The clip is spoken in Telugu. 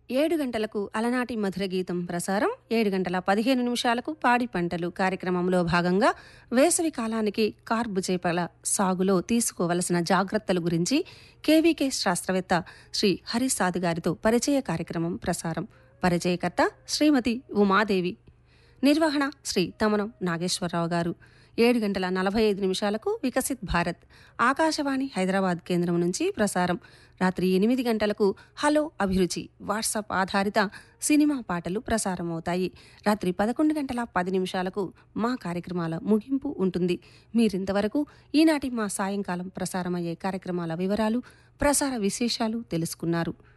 ఏడు గంటలకు అలనాటి మధుర గీతం ప్రసారం ఏడు గంటల పదిహేను నిమిషాలకు పాడి పంటలు కార్యక్రమంలో భాగంగా వేసవి కాలానికి కార్బు చేపల సాగులో తీసుకోవలసిన జాగ్రత్తల గురించి కేవీకే శాస్త్రవేత్త శ్రీ హరిసాది గారితో పరిచయ కార్యక్రమం ప్రసారం పరిచయకర్త శ్రీమతి ఉమాదేవి నిర్వహణ శ్రీ తమనం నాగేశ్వరరావు గారు ఏడు గంటల నలభై ఐదు నిమిషాలకు వికసిత్ భారత్ ఆకాశవాణి హైదరాబాద్ కేంద్రం నుంచి ప్రసారం రాత్రి ఎనిమిది గంటలకు హలో అభిరుచి వాట్సాప్ ఆధారిత సినిమా పాటలు ప్రసారమవుతాయి రాత్రి పదకొండు గంటల పది నిమిషాలకు మా కార్యక్రమాల ముగింపు ఉంటుంది మీరింతవరకు ఈనాటి మా సాయంకాలం ప్రసారమయ్యే కార్యక్రమాల వివరాలు ప్రసార విశేషాలు తెలుసుకున్నారు